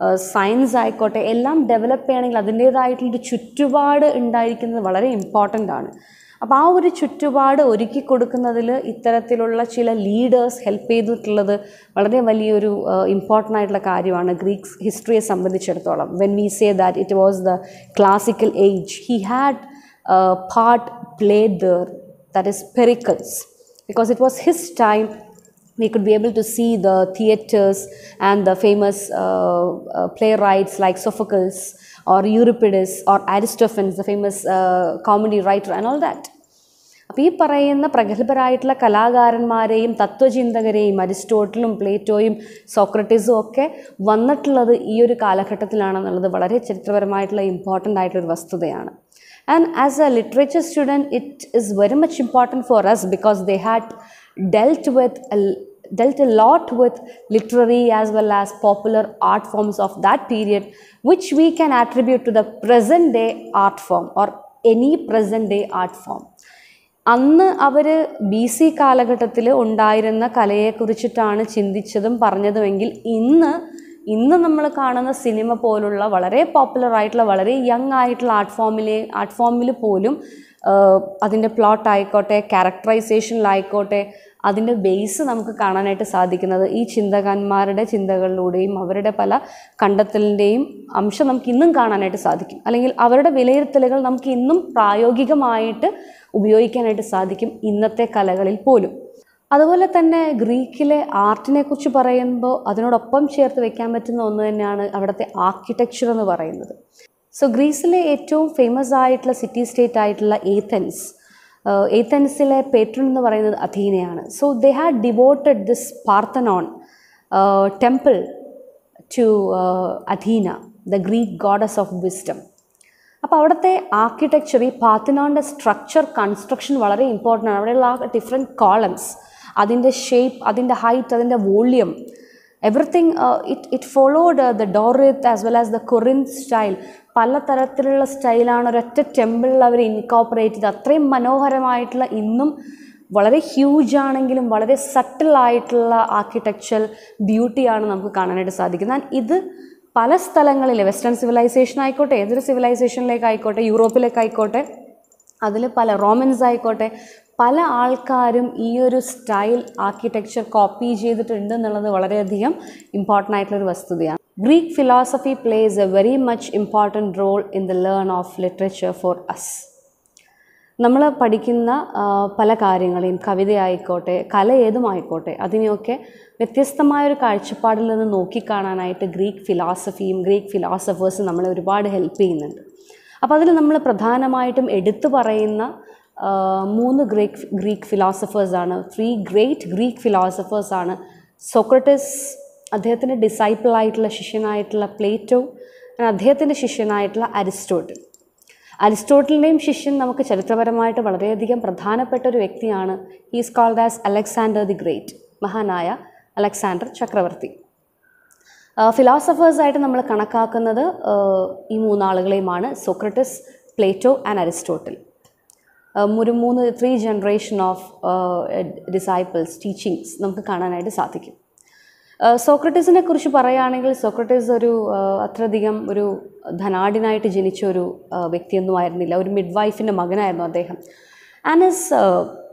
സയൻസ് ആയിക്കോട്ടെ എല്ലാം ഡെവലപ്പ് ചെയ്യണമെങ്കിൽ അതിൻ്റേതായിട്ടുള്ളൊരു ചുറ്റുപാട് ഉണ്ടായിരിക്കുന്നത് വളരെ ഇമ്പോർട്ടൻ്റ് ആണ് അപ്പോൾ ആ ഒരു ചുറ്റുപാട് ഒരുക്കി കൊടുക്കുന്നതിൽ ഇത്തരത്തിലുള്ള ചില ലീഡേഴ്സ് ഹെൽപ്പ് ചെയ്തിട്ടുള്ളത് വളരെ വലിയൊരു ഇമ്പോർട്ടൻ്റ് ആയിട്ടുള്ള കാര്യമാണ് ഗ്രീക്സ് ഹിസ്റ്ററിയെ സംബന്ധിച്ചിടത്തോളം when we say that it was the classical age he had part played there that is Pericles, because it was his time. We could be able to see the theaters and the famous uh, uh, playwrights like Sophocles or Euripides or Aristophanes, the famous uh, comedy writer, and all that. അപ്പോൾ ഈ പറയുന്ന പ്രഗത്ഭരായിട്ടുള്ള കലാകാരന്മാരെയും തത്വചിന്തകരെയും അരിസ്റ്റോട്ടിലും പ്ലേറ്റോയും സോക്രട്ടീസും ഒക്കെ വന്നിട്ടുള്ളത് ഈ ഒരു കാലഘട്ടത്തിലാണെന്നുള്ളത് വളരെ ചരിത്രപരമായിട്ടുള്ള important ആയിട്ടുള്ളൊരു വസ്തുതയാണ് and as a literature student it is very much important for us because they had dealt with dealt a lot with literary as well as popular art forms of that period, which we can attribute to the present day art form or any present day art form. അന്ന് അവർ B C കാലഘട്ടത്തിൽ ഉണ്ടായിരുന്ന കലയെക്കുറിച്ചിട്ടാണ് ചിന്തിച്ചതും പറഞ്ഞതുമെങ്കിൽ ഇന്ന് ഇന്ന് നമ്മൾ കാണുന്ന cinema പോലുള്ള വളരെ popular ആയിട്ടുള്ള വളരെ യങ് ആയിട്ടുള്ള ആർട്ട് ഫോമിലെ ആർട്ട് ഫോമിൽ പോലും അതിൻ്റെ പ്ലോട്ട് ആയിക്കോട്ടെ ക്യാരക്ടറൈസേഷനിലായിക്കോട്ടെ അതിൻ്റെ ബേസ് നമുക്ക് കാണാനായിട്ട് സാധിക്കുന്നത് ഈ ചിന്തകന്മാരുടെ ചിന്തകളിലൂടെയും അവരുടെ പല കണ്ടെത്തലിൻ്റെയും അംശം നമുക്ക് ഇന്നും കാണാനായിട്ട് സാധിക്കും അല്ലെങ്കിൽ അവരുടെ വിലയിരുത്തലുകൾ നമുക്ക് ഇന്നും പ്രായോഗികമായിട്ട് ഉപയോഗിക്കാനായിട്ട് സാധിക്കും ഇന്നത്തെ കലകളിൽ പോലും അതുപോലെ തന്നെ ഗ്രീക്കിലെ ആർട്ടിനെ കുറിച്ച് പറയുമ്പോൾ അതിനോടൊപ്പം ചേർത്ത് വെക്കാൻ പറ്റുന്ന ഒന്ന് തന്നെയാണ് അവിടുത്തെ ആർക്കിടെക്ചർ എന്ന് പറയുന്നത് സോ ഗ്രീസിലെ ഏറ്റവും ഫേമസ് ആയിട്ടുള്ള സിറ്റി സ്റ്റേറ്റ് ആയിട്ടുള്ള ഏത്തൻസ് ഏത്തൻസിലെ പേട്രൺ എന്ന് പറയുന്നത് അഥീനയാണ് so they had devoted this Parthenon temple to Athena the Greek goddess of wisdom അപ്പോൾ അവിടുത്തെ ആർക്കിടെക്ചർ ഈ പാത്തിനോൻ്റെ സ്ട്രക്ചർ കൺസ്ട്രക്ഷൻ വളരെ ഇമ്പോർട്ടൻ്റ് ആണ് അവിടെയുള്ള ആ ഡിഫറെൻറ്റ് കോളംസ് അതിൻ്റെ ഷേപ്പ് അതിൻ്റെ ഹൈറ്റ് അതിൻ്റെ volume everything it it followed the Doric as well as the Corinth style പല തരത്തിലുള്ള സ്റ്റൈലാണ് ഒരൊറ്റ ടെമ്പിളിൽ അവർ ഇൻകോപ്പറേറ്റ് ചെയ്ത് അത്രയും മനോഹരമായിട്ടുള്ള ഇന്നും വളരെ ഹ്യൂജ് ആണെങ്കിലും വളരെ സട്ടിൽ ആയിട്ടുള്ള ആർക്കിടെക്ചർ ബ്യൂട്ടിയാണ് നമുക്ക് കാണാനായിട്ട് സാധിക്കുന്നത് ആൻഡ് ഇത് പല സ്ഥലങ്ങളിൽ വെസ്റ്റേൺ സിവിലൈസേഷൻ ആയിക്കോട്ടെ ഏതൊരു സിവിലൈസേഷനിലേക്ക് ആയിക്കോട്ടെ യൂറോപ്പിലേക്ക് ആയിക്കോട്ടെ അതിൽ പല റോമൻസ് ആയിക്കോട്ടെ പല ആൾക്കാരും ഈ ഒരു സ്റ്റൈൽ ആർക്കിടെക്ചർ കോപ്പി ചെയ്തിട്ടുണ്ട് എന്നുള്ളത് വളരെയധികം ഇമ്പോർട്ടൻ്റ് ആയിട്ടുള്ളൊരു വസ്തുതയാണ് Greek philosophy plays a very much important role in the learn of literature for us നമ്മൾ പഠിക്കുന്ന ആ, പല കാര്യങ്ങളെയും കവിതയായിക്കോട്ടെ കല ഏതുമായിക്കോട്ടെ അതിനെയൊക്കെ വ്യത്യസ്തമായൊരു കാഴ്ചപ്പാടിൽ നിന്ന് നോക്കിക്കാണാനായിട്ട് ഗ്രീക്ക് ഫിലോസഫിയും ഗ്രീക്ക് ഫിലോസഫേഴ്സും നമ്മളെ ഒരുപാട് ഹെൽപ്പ് ചെയ്യുന്നുണ്ട് അപ്പോൾ അതിൽ നമ്മൾ പ്രധാനമായിട്ടും എടുത്തു പറയുന്ന ആ, മൂന്ന് ഗ്രീക്ക് ഗ്രീക്ക് ഫിലോസഫേഴ്സാണ് ത്രീ ഗ്രേറ്റ് ഗ്രീക്ക് ഫിലോസഫേഴ്സാണ് സോക്രട്ടിസ് അദ്ദേഹത്തിൻ്റെ ഡിസൈപ്പിളായിട്ടുള്ള ശിഷ്യനായിട്ടുള്ള പ്ലേറ്റോ and അദ്ദേഹത്തിൻ്റെ ശിഷ്യനായിട്ടുള്ള അരിസ്റ്റോട്ടിൽ അരിസ്റ്റോട്ടലിൻ്റെയും ശിഷ്യൻ നമുക്ക് ചരിത്രപരമായിട്ട് വളരെയധികം പ്രധാനപ്പെട്ട ഒരു വ്യക്തിയാണ് he's called as Alexander the great മഹാനായ അലക്സാണ്ടർ ചക്രവർത്തി ഫിലോസഫേഴ്സായിട്ട് നമ്മൾ കണക്കാക്കുന്നത് ആ, ഈ മൂന്നാളുകളെയുമാണ് സോക്രട്ടിസ് പ്ലേറ്റോ ആൻഡ് അരിസ്റ്റോട്ടിൽ ഉം, ഒരു മൂന്ന് three generation of disciples teachings നമുക്ക് കാണാനായിട്ട് സാധിക്കും സോക്രട്ടീസിനെ കുറിച്ച് പറയുകയാണെങ്കിൽ സോക്രട്ടീസ് ഒരു ആ, അത്രയധികം ഒരു ധനാഢ്യനായിട്ട് ജനിച്ച ഒരു ആ, വ്യക്തിയൊന്നും ആയിരുന്നില്ല ഒരു മിഡ് വൈഫിൻ്റെ മകനായിരുന്നു അദ്ദേഹം and his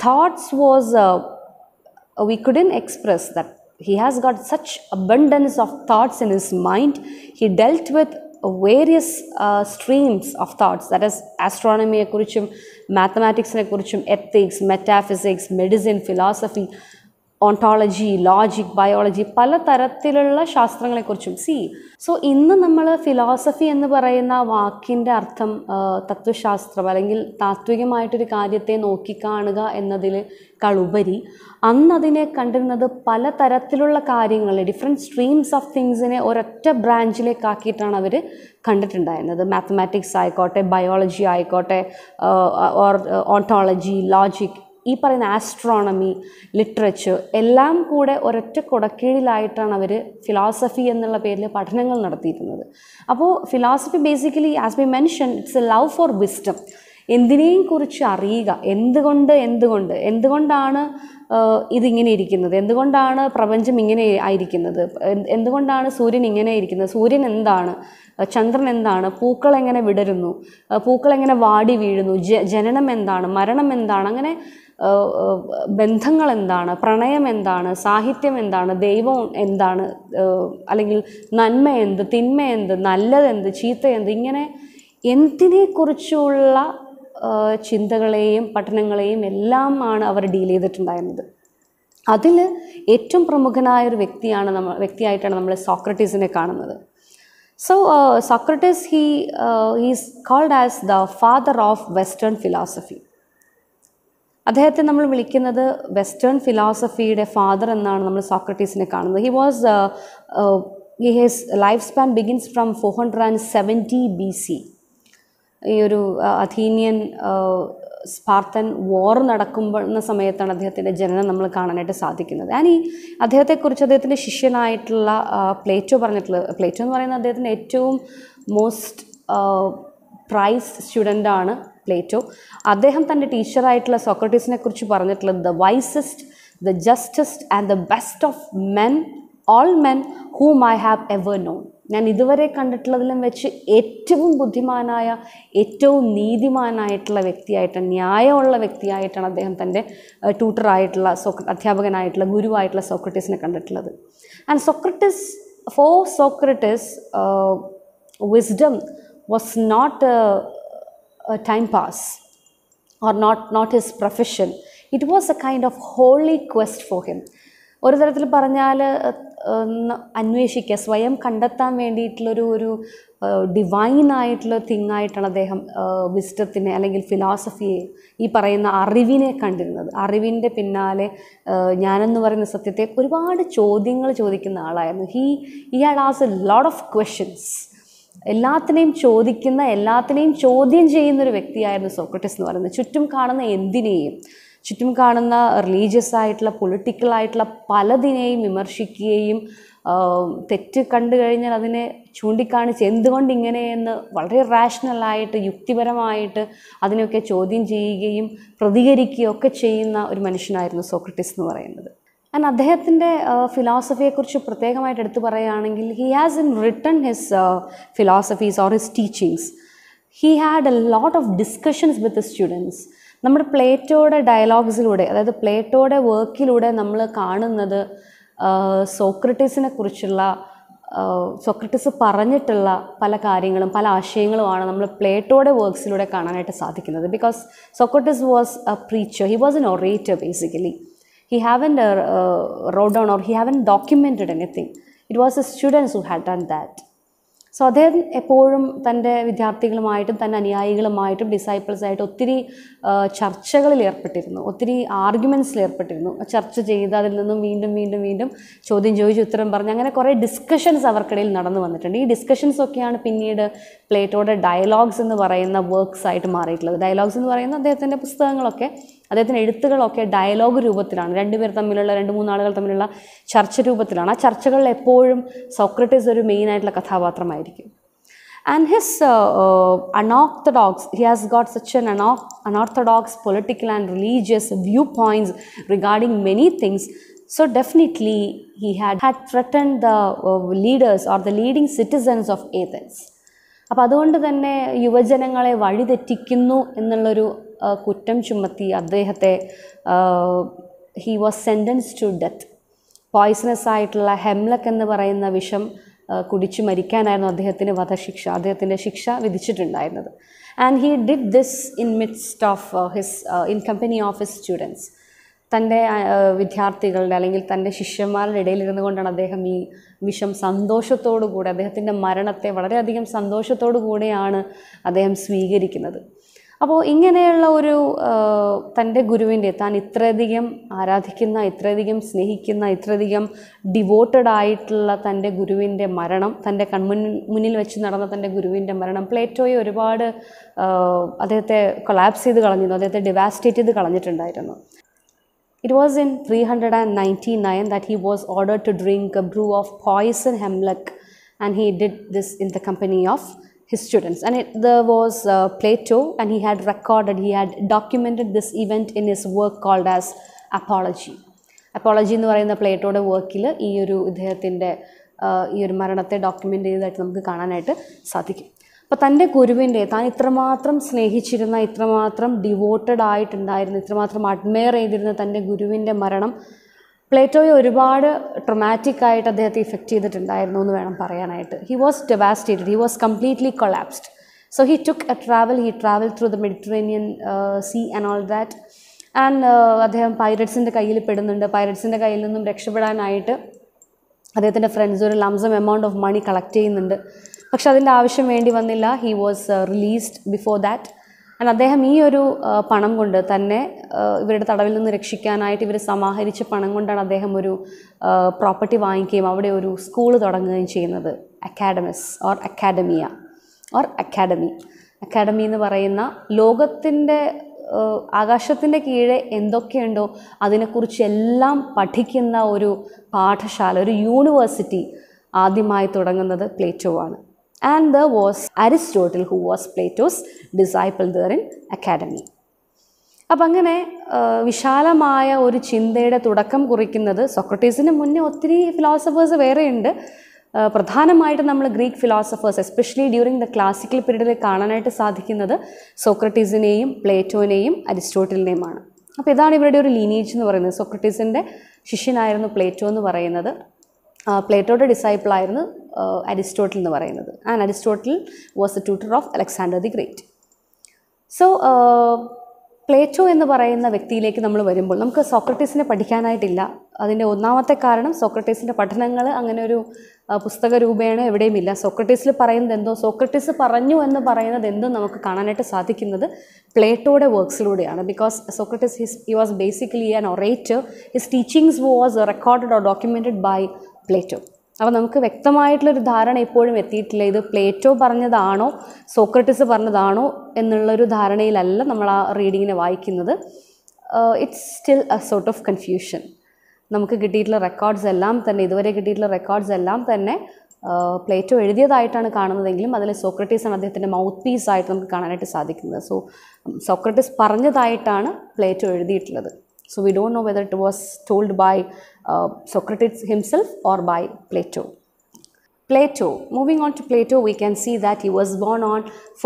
thoughts was uh, we couldn't express that he has got such abundance of thoughts in his mind he dealt with various uh, streams of thoughts that is astronomy-യെക്കുറിച്ചും മാത്തമാറ്റിക്സിനെ-കുറിച്ചും ethics metaphysics medicine philosophy ontology logic biology പല തരത്തിലുള്ള ശാസ്ത്രങ്ങളെക്കുറിച്ചും C so ഇന്ന് നമ്മൾ philosophy എന്ന് പറയുന്ന ആ വാക്കിൻ്റെ അർത്ഥം ആ, തത്വശാസ്ത്രം അല്ലെങ്കിൽ താത്വികമായിട്ടൊരു കാര്യത്തെ നോക്കിക്കാണുക എന്നതിനേക്കാളുപരി അന്ന് അതിനെ കണ്ടിരുന്നത് പല തരത്തിലുള്ള കാര്യങ്ങൾ ഡിഫറെൻറ്റ് സ്ട്രീംസ് ഓഫ് തിങ്സിനെ ഒരൊറ്റ ബ്രാഞ്ചിലേക്കാക്കിയിട്ടാണ് അവർ കണ്ടിട്ടുണ്ടായിരുന്നത് മാത്തമാറ്റിക്സ് ആയിക്കോട്ടെ ബയോളജി ആയിക്കോട്ടെ ഓർ ഓണ്ടോളജി ലോജിക് ഈ പറയുന്ന ആസ്ട്രോണമി ലിറ്ററേച്ചർ എല്ലാം കൂടെ ഒരൊറ്റ കുടക്കീഴിലായിട്ടാണ് അവർ ഫിലോസഫി എന്നുള്ള പേരിൽ പഠനങ്ങൾ നടത്തിയിരുന്നത് അപ്പോൾ philosophy basically as B mention it's a love for wisdom എന്തിനേയും കുറിച്ച് അറിയുക എന്തുകൊണ്ട് എന്തുകൊണ്ട് എന്തുകൊണ്ടാണ് ആഹ്, ഇതിങ്ങനെ ഇരിക്കുന്നത് എന്തുകൊണ്ടാണ് പ്രപഞ്ചം ഇങ്ങനെ ആയിരിക്കുന്നത് എന്ത് എന്തുകൊണ്ടാണ് സൂര്യൻ ഇങ്ങനെ ഇരിക്കുന്നത് സൂര്യൻ എന്താണ് ആഹ്, ചന്ദ്രൻ എന്താണ് പൂക്കൾ എങ്ങനെ വിടരുന്നു ആഹ്, പൂക്കൾ എങ്ങനെ വാടി വീഴുന്നു ജ ജനനം എന്താണ് മരണം എന്താണ് അങ്ങനെ ആഹ്, ആഹ്, ബന്ധങ്ങൾ എന്താണ് പ്രണയം എന്താണ് സാഹിത്യം എന്താണ് ദൈവം എന്താണ് ആഹ്, അല്ലെങ്കിൽ നന്മ എന്ത് തിന്മ എന്ത് നല്ലതെന്ത് ചീത്ത എന്ത് ഇങ്ങനെ എന്തിനെക്കുറിച്ചുള്ള ആഹ്, ചിന്തകളെയും പഠനങ്ങളെയും എല്ലാം ആണ് അവർ ഡീൽ ചെയ്തിട്ടുണ്ടായിരുന്നത് അതിൽ ഏറ്റവും പ്രമുഖനായ ഒരു വ്യക്തിയാണ് നമ്മൾ വ്യക്തിയായിട്ടാണ് നമ്മൾ സോക്രട്ടീസിനെ കാണുന്നത് so Socrates he he's called as the father of western philosophy അദ്ദേഹത്തെ നമ്മൾ വിളിക്കുന്നത് വെസ്റ്റേൺ ഫിലോസഫിയുടെ ഫാദർ എന്നാണ് നമ്മൾ സോക്രട്ടീസിനെ കാണുന്നത് he was he his life span begins from four hundred and seventy B C ഈ ഒരു ആ, അഥീനിയൻ ആ, സ്പാർത്തൻ വാർ നടക്കുമ്പോഴുന്ന സമയത്താണ് അദ്ദേഹത്തിൻ്റെ ജനനം നമ്മൾ കാണാനായിട്ട് സാധിക്കുന്നത് ആൻഡ് ഈ അദ്ദേഹത്തെക്കുറിച്ച് അദ്ദേഹത്തിൻ്റെ ശിഷ്യനായിട്ടുള്ള ആ, പ്ലേറ്റോ പറഞ്ഞിട്ടുള്ളത് പ്ലേറ്റോ എന്ന് പറയുന്നത് അദ്ദേഹത്തിൻ്റെ ഏറ്റവും മോസ്റ്റ് പ്രൈസ് സ്റ്റുഡൻ്റാണ് പ്ലേറ്റോ അദ്ദേഹം തൻ്റെ ടീച്ചറായിട്ടുള്ള സോക്രട്ടീസിനെ കുറിച്ച് പറഞ്ഞിട്ടുള്ളത് the wisest the justest and the best of men all men whom I have ever known ഞാൻ ഇതുവരെ കണ്ടിട്ടുള്ളതിലും വെച്ച് ഏറ്റവും ബുദ്ധിമാനായ ഏറ്റവും നീതിമാനായിട്ടുള്ള വ്യക്തിയായിട്ട് ന്യായമുള്ള വ്യക്തിയായിട്ടാണ് അദ്ദേഹം തൻ്റെ ട്യൂട്ടറായിട്ടുള്ള സോക്ര അധ്യാപകനായിട്ടുള്ള ഗുരുവായിട്ടുള്ള സോക്രട്ടീസിനെ കണ്ടിട്ടുള്ളത് and Socrates for Socrates wisdom was not time pass or not not his profession it was a kind of holy quest for him ഒരു തരത്തിൽ പറഞ്ഞാൽ ഒന്ന് അന്വേഷിക്കുക സ്വയം കണ്ടെത്താൻ വേണ്ടിയിട്ടുള്ളൊരു ഒരു ഡിവൈൻ ആയിട്ടുള്ള തിങ് ആയിട്ടാണ് അദ്ദേഹം വിസ്റ്റത്തിനെ അല്ലെങ്കിൽ ഫിലോസഫിയെ ഈ പറയുന്ന അറിവിനെ കണ്ടിരുന്നത് അറിവിൻ്റെ പിന്നാലെ ആ, ഞാനെന്ന് പറയുന്ന സത്യത്തെ ഒരുപാട് ചോദ്യങ്ങൾ ചോദിക്കുന്ന ആളായിരുന്നു ഹീ ഈ had as a lot of questions എല്ലാത്തിനെയും ചോദിക്കുന്ന എല്ലാത്തിനെയും ചോദ്യം ചെയ്യുന്ന ഒരു വ്യക്തിയായിരുന്നു സോക്രട്ടീസ് എന്ന് പറയുന്നത് ചുറ്റും കാണുന്ന എന്തിനേയും ചുറ്റും കാണുന്ന റിലീജിയസ് ആയിട്ടുള്ള പൊളിറ്റിക്കൽ ആയിട്ടുള്ള പലതിനെയും വിമർശിക്കുകയും ആ, തെറ്റ് കണ്ടു കഴിഞ്ഞാൽ അതിനെ ചൂണ്ടിക്കാണിച്ച് എന്തുകൊണ്ട് ഇങ്ങനെയെന്ന് വളരെ റാഷണലായിട്ട് യുക്തിപരമായിട്ട് അതിനെയൊക്കെ ചോദ്യം ചെയ്യുകയും പ്രതികരിക്കുകയും ഒക്കെ ചെയ്യുന്ന ഒരു മനുഷ്യനായിരുന്നു സോക്രട്ടീസ് എന്ന് പറയുന്നത് ആൻഡ് അദ്ദേഹത്തിൻ്റെ ഫിലോസഫിയെക്കുറിച്ച് പ്രത്യേകമായിട്ട് എടുത്തു പറയുകയാണെങ്കിൽ he has in written his philosophies or his teachings he had a lot of discussions with students നമ്മുടെ പ്ലേറ്റോയുടെ ഡയലോഗ്സിലൂടെ അതായത് പ്ലേറ്റോയുടെ വർക്കിലൂടെ നമ്മൾ കാണുന്നത് സോക്രട്ടീസിനെ കുറിച്ചുള്ള സോക്രട്ടീസ് പറഞ്ഞിട്ടുള്ള പല കാര്യങ്ങളും പല ആശയങ്ങളുമാണ് നമ്മൾ പ്ലേറ്റോയുടെ വർക്ക്സിലൂടെ കാണാനായിട്ട് സാധിക്കുന്നത് because Socrates was a preacher he was an orator basically he haven't uh, uh, wrote down or he haven't documented anything it was the students who had done that so അദ്ദേഹം എപ്പോഴും തൻ്റെ വിദ്യാർത്ഥികളുമായിട്ടും തൻ്റെ അനുയായികളുമായിട്ടും ഡിസൈപ്പിൾസായിട്ട് ഒത്തിരി ആ, ചർച്ചകളിൽ ഏർപ്പെട്ടിരുന്നു ഒത്തിരി ആർഗ്യുമെൻറ്റ്സിൽ ഏർപ്പെട്ടിരുന്നു ചർച്ച ചെയ്ത് അതിൽ നിന്നും വീണ്ടും വീണ്ടും വീണ്ടും ചോദ്യം ചോദിച്ച് ഉത്തരം പറഞ്ഞ് അങ്ങനെ കുറേ ഡിസ്കഷൻസ് അവർക്കിടയിൽ നടന്നു വന്നിട്ടുണ്ട് ഈ ഡിസ്കഷൻസ് ഒക്കെയാണ് പിന്നീട് പ്ലേറ്റോയുടെ ഡയലോഗ്സ് എന്ന് പറയുന്ന വർക്ക്സ് ആയിട്ട് മാറിയിട്ടുള്ളത് ഡയലോഗ്സ് എന്ന് പറയുന്ന അദ്ദേഹത്തിൻ്റെ പുസ്തകങ്ങളൊക്കെ അദ്ദേഹത്തിൻ്റെ എഴുത്തുകളൊക്കെ ഡയലോഗ് രൂപത്തിലാണ് രണ്ടുപേർ തമ്മിലുള്ള രണ്ട് മൂന്നാളുകൾ തമ്മിലുള്ള ചർച്ച രൂപത്തിലാണ് ആ ചർച്ചകളിൽ എപ്പോഴും സോക്രട്ടീസ് ഒരു മെയിൻ ആയിട്ടുള്ള കഥാപാത്രമായിരിക്കും and his unorthodox he has got such an അണോ unorthodox political and religious view points regarding many things So definitely he had, had threatened the uh, leaders or the leading citizens of Athens. അപ്പോൾ അതുകൊണ്ട് തന്നെ യുവജനങ്ങളെ വഴിതെറ്റിക്കുന്നു എന്നുള്ളൊരു ആ, കുറ്റം ചുമത്തി അദ്ദേഹത്തെ he was sentence to death poisonous ആയിട്ടുള്ള ഹെംലക്ക് എന്ന് പറയുന്ന വിഷം ആ, കുടിച്ചു മരിക്കാനായിരുന്നു അദ്ദേഹത്തിന് വധശിക്ഷ അദ്ദേഹത്തിൻ്റെ ശിക്ഷ വിധിച്ചിട്ടുണ്ടായിരുന്നത് and he did this in midst of his in company of his students തൻ്റെ ആ, വിദ്യാർത്ഥികളുടെ അല്ലെങ്കിൽ തൻ്റെ ശിഷ്യന്മാരുടെ ഇടയിലിരുന്നു കൊണ്ടാണ് അദ്ദേഹം ഈ വിഷം സന്തോഷത്തോടു കൂടെ അദ്ദേഹത്തിൻ്റെ മരണത്തെ വളരെയധികം സന്തോഷത്തോടു കൂടെയാണ് അദ്ദേഹം സ്വീകരിക്കുന്നത് അപ്പോൾ ഇങ്ങനെയുള്ള ഒരു ആ, തൻ്റെ ഗുരുവിൻ്റെ താൻ ഇത്രയധികം ആരാധിക്കുന്ന ഇത്രയധികം സ്നേഹിക്കുന്ന ഇത്രയധികം ഡിവോട്ടഡ് ആയിട്ടുള്ള തൻ്റെ ഗുരുവിൻ്റെ മരണം തൻ്റെ കൺമുന്നിൽ മുന്നിൽ വെച്ച് നടന്ന തൻ്റെ ഗുരുവിൻ്റെ മരണം പ്ലേറ്റോയെ ഒരുപാട് ആ, അദ്ദേഹത്തെ കൊളാപ്സ് ചെയ്ത് കളഞ്ഞിരുന്നു അദ്ദേഹത്തെ ഡിവാസ്റ്റേറ്റ് ചെയ്ത് കളഞ്ഞിട്ടുണ്ടായിരുന്നു It was in 399 that he was ordered to drink a brew of poison hemlock, and he did this in the company of his students. And it, there was uh, Plato, and he had recorded, he had documented this event in his work called as Apology. Apology എന്ന് പറയുന്ന പ്ലേറ്റോയുടെ വർക്കിൽ ഈ ഒരു ഇദ്ദേഹത്തിൻ്റെ ഈ ഒരു മരണത്തെ document ചെയ്തതായിട്ട് നമുക്ക് കാണാനായിട്ട് സാധിക്കും അപ്പോൾ തൻ്റെ ഗുരുവിൻ്റെ താൻ ഇത്രമാത്രം സ്നേഹിച്ചിരുന്ന ഇത്രമാത്രം ഡിവോട്ടഡ് ആയിട്ടുണ്ടായിരുന്ന ഇത്രമാത്രം അഡ്മയർ ചെയ്തിരുന്ന തൻ്റെ ഗുരുവിൻ്റെ മരണം പ്ലേറ്റോയെ ഒരുപാട് ട്രൊമാറ്റിക് ആയിട്ട് അദ്ദേഹത്തെ ഇഫക്റ്റ് ചെയ്തിട്ടുണ്ടായിരുന്നു എന്ന് വേണം പറയാനായിട്ട് he was devastated he was completely collapsed so he took a travel he travel through the Mediterranean sea and all that and അദ്ദേഹം പൈററ്റ്സിൻ്റെ കയ്യിൽ പെടുന്നുണ്ട് പൈററ്റ്സിൻ്റെ കയ്യിൽ നിന്നും രക്ഷപ്പെടാനായിട്ട് അദ്ദേഹത്തിൻ്റെ ഫ്രണ്ട്സ് ഒരു lump sum amount of money collect ചെയ്യുന്നുണ്ട് പക്ഷെ അതിൻ്റെ ആവശ്യം വേണ്ടി വന്നില്ല he was released before that and അദ്ദേഹം ഈ ഒരു ആ, പണം കൊണ്ട് തന്നെ ആ, ഇവരുടെ തടവിൽ നിന്ന് രക്ഷിക്കാനായിട്ട് ഇവർ സമാഹരിച്ച പണം കൊണ്ടാണ് അദ്ദേഹം ഒരു പ്രോപ്പർട്ടി വാങ്ങിക്കുകയും അവിടെ ഒരു സ്കൂൾ തുടങ്ങുകയും ചെയ്യുന്നത് academies or academia or academy academy എന്ന് പറയുന്ന ലോകത്തിൻ്റെ ആകാശത്തിൻ്റെ കീഴെ എന്തൊക്കെയുണ്ടോ അതിനെക്കുറിച്ച് എല്ലാം പഠിക്കുന്ന ഒരു പാഠശാല ഒരു യൂണിവേഴ്സിറ്റി ആദ്യമായി തുടങ്ങുന്നത് പ്ലേറ്റോ ആണ് and the was Aristotle who was Plato's disciple there in academy അപ്പം അങ്ങനെ ആ, വിശാലമായ ഒരു ചിന്തയുടെ തുടക്കം കുറിക്കുന്നത് സോക്രട്ടീസിന് മുന്നേ ഒത്തിരി ഫിലോസഫേഴ്സ് വേറെയുണ്ട് ആ, പ്രധാനമായിട്ടും നമ്മൾ Greek philosophers especially during the classical പീരീഡിൽ കാണാനായിട്ട് സാധിക്കുന്നത് സോക്രട്ടീസിനെയും പ്ലേറ്റോനെയും അരിസ്റ്റോട്ടിലിനെയുമാണ് അപ്പോൾ ഇതാണ് ഇവരുടെ ഒരു ലീനേജ് എന്ന് പറയുന്നത് സോക്രട്ടീസിൻ്റെ ശിഷ്യനായിരുന്നു പ്ലേറ്റോ എന്ന് പറയുന്നത് ആ, പ്ലേറ്റോയുടെ ഡിസൈപ്പിൾ ആയിരുന്നു ആ, അരിസ്റ്റോട്ടിൽ എന്ന് പറയുന്നത് and Aristotle was the tutor of Alexander the great so Plato എന്ന് പറയുന്ന വ്യക്തിയിലേക്ക് നമ്മൾ വരുമ്പോൾ നമുക്ക് സോക്രട്ടീസിനെ പഠിക്കാനായിട്ടില്ല അതിൻ്റെ ഒന്നാമത്തെ കാരണം സോക്രട്ടീസിൻ്റെ പഠനങ്ങൾ അങ്ങനെ ഒരു ആ, പുസ്തക രൂപേണ എവിടെയുമില്ല സോക്രട്ടീസിൽ പറയുന്നത് എന്തോ സോക്രട്ടീസ് പറഞ്ഞു എന്ന് പറയുന്നത് എന്തോ നമുക്ക് കാണാനായിട്ട് സാധിക്കുന്നത് പ്ലേറ്റോയുടെ വർക്ക്സിലൂടെയാണ് because Socrates his he was basically an orator his teachings was recorded or documented by Plato അപ്പോൾ നമുക്ക് വ്യക്തമായിട്ടുള്ളൊരു ധാരണ ഇപ്പോഴും എത്തിയിട്ടില്ല ഇത് പ്ലേറ്റോ പറഞ്ഞതാണോ സോക്രട്ടിസ് പറഞ്ഞതാണോ എന്നുള്ളൊരു ധാരണയിലല്ല നമ്മൾ ആ റീഡിങ്ങിനെ വായിക്കുന്നത് it's still a sort of confusion നമുക്ക് കിട്ടിയിട്ടുള്ള റെക്കോർഡ്സ് എല്ലാം തന്നെ ഇതുവരെ കിട്ടിയിട്ടുള്ള റെക്കോർഡ്സ് എല്ലാം തന്നെ ആ, പ്ലേറ്റോ എഴുതിയതായിട്ടാണ് കാണുന്നതെങ്കിലും അതിൽ സോക്രട്ടീസ് ആണ് അദ്ദേഹത്തിൻ്റെ മൗത്ത് പീസ് ആയിട്ട് നമുക്ക് കാണാനായിട്ട് സാധിക്കുന്നത് സോ സോക്രട്ടീസ് പറഞ്ഞതായിട്ടാണ് പ്ലേറ്റോ എഴുതിയിട്ടുള്ളത് so we don't know whether it was told by Socrates himself or by Plato Plato. Moving on to Plato, we can see that he was born on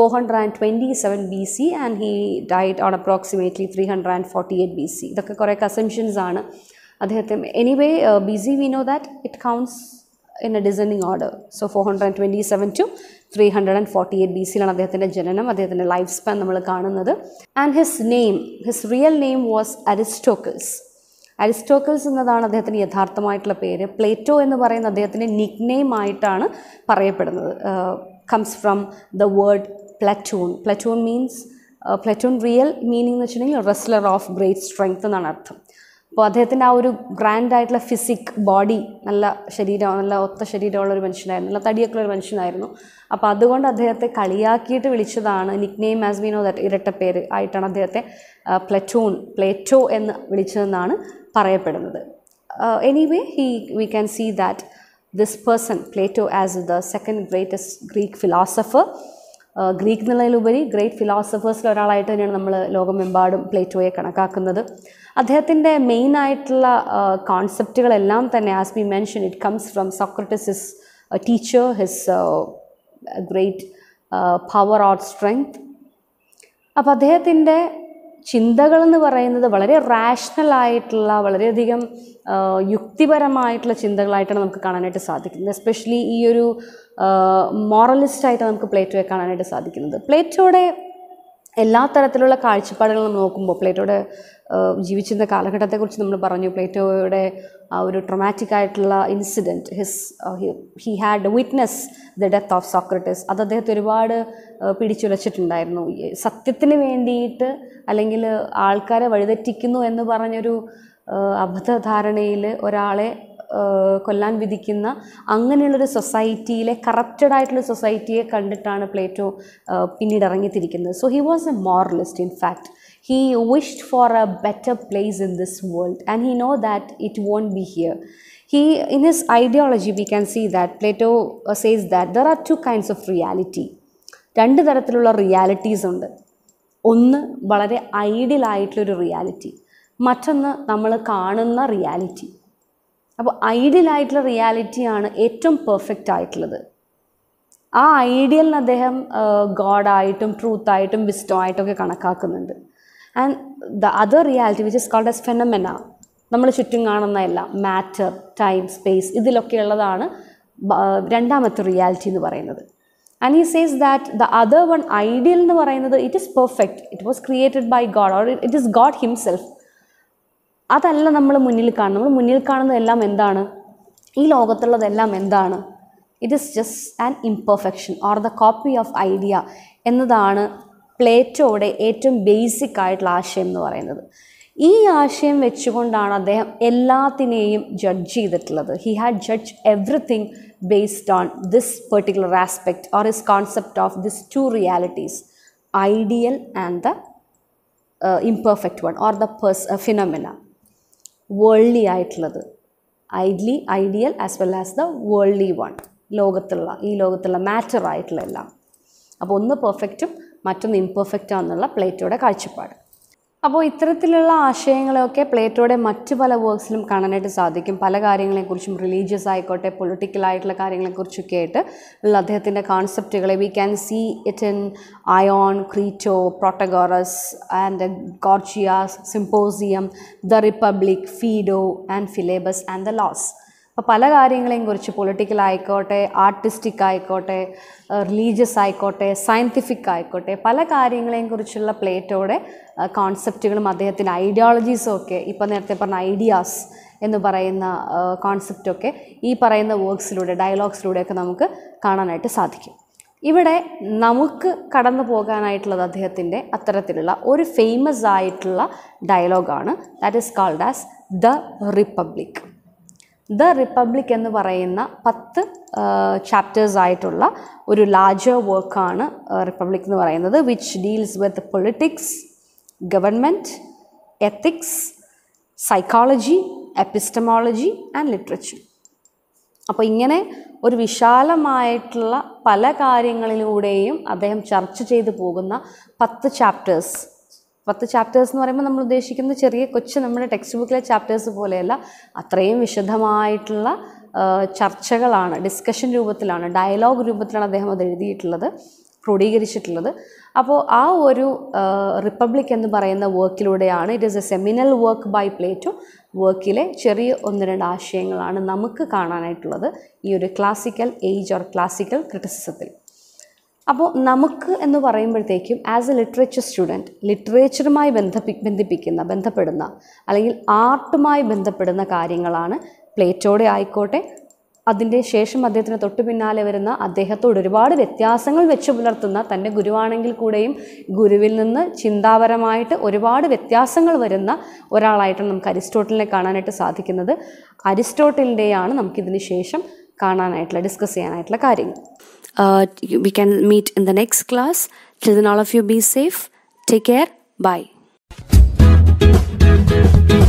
427 BC and he died on approximately 348 BC. ഇതൊക്കെ കുറേ assumptions ആണ് അദ്ദേഹത്തെ anyway B C we know that it counts in a designing order so four hundred and twenty seven to three hundred and forty eight B സിയിലാണ് അദ്ദേഹത്തിൻ്റെ ജനനം അദ്ദേഹത്തിൻ്റെ life span നമ്മൾ കാണുന്നത് and his name his real name was Aristocles Aristocles എന്നതാണ് അദ്ദേഹത്തിന് യഥാർത്ഥമായിട്ടുള്ള പേര് Plato എന്ന് പറയുന്ന അദ്ദേഹത്തിൻ്റെ നിക് നെയിം ആയിട്ടാണ് പറയപ്പെടുന്നത് comes from the word platoon platoon means platoon real meaning എന്ന് വെച്ചിട്ടുണ്ടെങ്കിൽ റെസ്ലർ ഓഫ് ഗ്രേറ്റ് സ്ട്രെങ്ത് എന്നാണ് അർത്ഥം അപ്പോൾ അദ്ദേഹത്തിൻ്റെ ആ ഒരു ഗ്രാൻഡ് ആയിട്ടുള്ള ഫിസിക് ബോഡി നല്ല ശരീരം നല്ല ഒത്ത ശരീരമുള്ള ഒരു മനുഷ്യനായിരുന്നു നല്ല തടിയൊക്കെ ഒരു മനുഷ്യനായിരുന്നു അപ്പോൾ അതുകൊണ്ട് അദ്ദേഹത്തെ കളിയാക്കിയിട്ട് വിളിച്ചതാണ് nickname as we know that ഇരട്ട പേര് ആയിട്ടാണ് അദ്ദേഹത്തെ പ്ലറ്റൂൺ പ്ലേറ്റോ എന്ന് വിളിച്ചതെന്നാണ് പറയപ്പെടുന്നത് anyway he we can see that this person Plato as the second greatest Greek philosopher Greek എന്നുള്ളതിലുപരി ഗ്രേറ്റ് ഫിലോസഫേഴ്സിൽ ഒരാളായിട്ട് തന്നെയാണ് നമ്മൾ ലോകമെമ്പാടും പ്ലേറ്റോയെ കണക്കാക്കുന്നത് അദ്ദേഹത്തിൻ്റെ മെയിൻ ആയിട്ടുള്ള കോൺസെപ്റ്റുകളെല്ലാം തന്നെ as B mention it comes from Socrates his teacher his great power or strength അപ്പോൾ അദ്ദേഹത്തിൻ്റെ ചിന്തകൾ എന്ന് പറയുന്നത് വളരെ റാഷണൽ ആയിട്ടുള്ള വളരെയധികം ആ, യുക്തിപരമായിട്ടുള്ള ചിന്തകളായിട്ടാണ് നമുക്ക് കാണാനായിട്ട് സാധിക്കുന്നത് എസ്പെഷ്യലി ഈ ഒരു മോറലിസ്റ്റായിട്ട് നമുക്ക് പ്ലേറ്റോയെ കാണാനായിട്ട് സാധിക്കുന്നത് പ്ലേറ്റോയുടെ എല്ലാ തരത്തിലുള്ള കാഴ്ചപ്പാടുകളും നമ്മൾ നോക്കുമ്പോൾ പ്ലേറ്റോയുടെ ആ, ജീവിച്ചിരുന്ന കാലഘട്ടത്തെക്കുറിച്ച് നമ്മൾ പറഞ്ഞു പ്ലേറ്റോയുടെ ആ ഒരു ട്രൊമാറ്റിക് ആയിട്ടുള്ള incident his he had witness the death of Socrates അത് അദ്ദേഹത്തെ ഒരുപാട് ആ, പിടിച്ചുലച്ചിട്ടുണ്ടായിരുന്നു ഈ സത്യത്തിന് വേണ്ടിയിട്ട് അല്ലെങ്കിൽ ആൾക്കാരെ വഴിതെറ്റിക്കുന്നു എന്ന് പറഞ്ഞൊരു ആ, അബദ്ധധാരണയിൽ ഒരാളെ ആ, കൊല്ലാൻ വിധിക്കുന്ന അങ്ങനെയുള്ളൊരു സൊസൈറ്റിയിലെ കറപ്റ്റഡ് ആയിട്ടുള്ള സൊസൈറ്റിയെ കണ്ടിട്ടാണ് പ്ലേറ്റോ ആ, പിന്നീട് ഇറങ്ങിത്തിരിക്കുന്നത് so he was a moralist in fact he wished for a better place in this world and he know that it won't be here he in his ideology we can see that plato uh, says that there are two kinds of reality രണ്ട് തരത്തിലുള്ള realities ഉണ്ട് ഒന്ന് വളരെ ideal ആയിട്ടുള്ളൊരു reality മറ്റൊന്ന് നമ്മൾ കാണുന്ന reality അപ്പോൾ ഐഡിയൽ ആയിട്ടുള്ള റിയാലിറ്റിയാണ് ഏറ്റവും പെർഫെക്റ്റ് ആയിട്ടുള്ളത് ആ ഐഡിയലിന് അദ്ദേഹം ഗോഡായിട്ടും ട്രൂത്തായിട്ടും വിസ്റ്റം ആയിട്ടൊക്കെ കണക്കാക്കുന്നുണ്ട് and the other reality which is called as phenomena നമ്മൾ ചുറ്റും കാണുന്ന എല്ലാം മാറ്റർ ടൈം സ്പേസ് ഇതിലൊക്കെ ഉള്ളതാണ് ബ- രണ്ടാമത്തെ റിയാലിറ്റി എന്ന് പറയുന്നത് and he says that the other one ideal എന്ന് പറയുന്നത് it is perfect it was created by God or it is God himself അതല്ല നമ്മൾ മുന്നിൽ കാണുന്നത് നമ്മൾ മുന്നിൽ കാണുന്നതെല്ലാം എന്താണ് ഈ ലോകത്തുള്ളതെല്ലാം എന്താണ് it is just an imperfection or the copy of idea എന്നതാണ് പ്ലേറ്റോയുടെ ഏറ്റവും ബേസിക് ആയിട്ടുള്ള ആശയം എന്ന് പറയുന്നത് ഈ ആശയം വെച്ചുകൊണ്ടാണ് അദ്ദേഹം എല്ലാത്തിനെയും ജഡ്ജ് ചെയ്തിട്ടുള്ളത് he had judge everything based on this particular aspect or is concept of this two realities ideal and the imperfect one or the പേഴ്സ് ഫിനോമിന വേൾഡ്ലി ആയിട്ടുള്ളത് idly ideal as well as the worldly one ലോകത്തുള്ള ഈ ലോകത്തുള്ള matter ആയിട്ടുള്ള എല്ലാം അപ്പോൾ ഒന്ന് പെർഫെക്റ്റും മറ്റൊന്ന് ഇംപെർഫെക്റ്റും എന്നുള്ള പ്ലേറ്റോയുടെ കാഴ്ചപ്പാട് അപ്പോൾ ഇത്തരത്തിലുള്ള ആശയങ്ങളെയൊക്കെ പ്ലേറ്റോയുടെ മറ്റ് പല വർക്ക്സിലും കാണാനായിട്ട് സാധിക്കും പല കാര്യങ്ങളെക്കുറിച്ചും റിലീജിയസ് ആയിക്കോട്ടെ പൊളിറ്റിക്കൽ ആയിട്ടുള്ള കാര്യങ്ങളെക്കുറിച്ചൊക്കെ ആയിട്ട് ഉള്ള അദ്ദേഹത്തിൻ്റെ കോൺസെപ്റ്റുകളെ we can see it in Ion Crito Protagoras and Gorgias Symposium the Republic Phaedo and Philebus and the Laws അപ്പോൾ പല കാര്യങ്ങളെയും കുറിച്ച് പൊളിറ്റിക്കൽ ആയിക്കോട്ടെ ആർട്ടിസ്റ്റിക് ആയിക്കോട്ടെ റിലീജിയസ് ആയിക്കോട്ടെ സയൻറ്റിഫിക് ആയിക്കോട്ടെ പല കാര്യങ്ങളെയും കുറിച്ചുള്ള പ്ലേറ്റോയുടെ കോൺസെപ്റ്റുകളും അദ്ദേഹത്തിൻ്റെ ഐഡിയോളജീസും ഒക്കെ ഇപ്പോൾ നേരത്തെ പറഞ്ഞ ഐഡിയാസ് എന്ന് പറയുന്ന കോൺസെപ്റ്റൊക്കെ ഈ പറയുന്ന വർക്ക്സിലൂടെ ഡയലോഗ്സിലൂടെയൊക്കെ നമുക്ക് കാണാനായിട്ട് സാധിക്കും ഇവിടെ നമുക്ക് കടന്നു പോകാനായിട്ടുള്ളത് അദ്ദേഹത്തിൻ്റെ അത്തരത്തിലുള്ള ഒരു ഫേമസ് ആയിട്ടുള്ള ഡയലോഗാണ് that is called as the Republic the Republic എന്ന് പറയുന്ന പത്ത് ചാപ്റ്റേഴ്സ് ആയിട്ടുള്ള ഒരു ലാർജർ വർക്കാണ് റിപ്പബ്ലിക് എന്ന് പറയുന്നത് which deals with politics government ethics psychology epistemology and literature അപ്പോൾ ഇങ്ങനെ ഒരു വിശാലമായിട്ടുള്ള പല കാര്യങ്ങളിലൂടെയും അദ്ദേഹം ചർച്ച ചെയ്തു പോകുന്ന പത്ത് ചാപ്റ്റേഴ്സ് പത്ത് ചാപ്റ്റേഴ്സ് എന്ന് പറയുമ്പോൾ നമ്മൾ ഉദ്ദേശിക്കുന്നത് ചെറിയ കൊച്ചു നമ്മുടെ ടെക്സ്റ്റ് ബുക്കിലെ ചാപ്റ്റേഴ്സ് പോലെയല്ല അത്രയും വിശദമായിട്ടുള്ള ആ, ചർച്ചകളാണ് ഡിസ്കഷൻ രൂപത്തിലാണ് ഡയലോഗ് രൂപത്തിലാണ് അദ്ദേഹം അത് എഴുതിയിട്ടുള്ളത് ക്രോഡീകരിച്ചിട്ടുള്ളത് അപ്പോൾ ആ ഒരു റിപ്പബ്ലിക് എന്ന് പറയുന്ന വർക്കിലൂടെയാണ് it is a seminal work by Plato വർക്കിലെ ചെറിയ ഒന്ന് രണ്ട് ആശയങ്ങളാണ് നമുക്ക് കാണാനായിട്ടുള്ളത് ഈ ഒരു ക്ലാസിക്കൽ ഏജ് ഓർ ക്ലാസിക്കൽ ക്രിറ്റിസിസത്തിൽ അപ്പോൾ നമുക്ക് എന്ന് പറയുമ്പോഴത്തേക്കും ആസ് എ ലിറ്ററേച്ചർ സ്റ്റുഡൻറ്റ് ലിറ്ററേച്ചറുമായി ബന്ധപ്പി ബന്ധിപ്പിക്കുന്ന ബന്ധപ്പെടുന്ന അല്ലെങ്കിൽ ആർട്ടുമായി ബന്ധപ്പെടുന്ന കാര്യങ്ങളാണ് പ്ലേറ്റോടെ ആയിക്കോട്ടെ അതിൻ്റെ ശേഷം അദ്ദേഹത്തിന് തൊട്ടു പിന്നാലെ വരുന്ന അദ്ദേഹത്തോട് ഒരുപാട് വ്യത്യാസങ്ങൾ വെച്ച് പുലർത്തുന്ന തൻ്റെ ഗുരുവാണെങ്കിൽ കൂടെയും ഗുരുവിൽ നിന്ന് ചിന്താപരമായിട്ട് ഒരുപാട് വ്യത്യാസങ്ങൾ വരുന്ന ഒരാളായിട്ടാണ് നമുക്ക് അരിസ്റ്റോട്ടലിനെ കാണാനായിട്ട് സാധിക്കുന്നത് അരിസ്റ്റോട്ടലിൻ്റെയാണ് നമുക്കിതിന് ശേഷം കാണാനായിട്ടുള്ള ഡിസ്കസ് ചെയ്യാനായിട്ടുള്ള കാര്യങ്ങൾ Uh, we can meet in the next class. Till then, all of you be safe. Take care. Bye.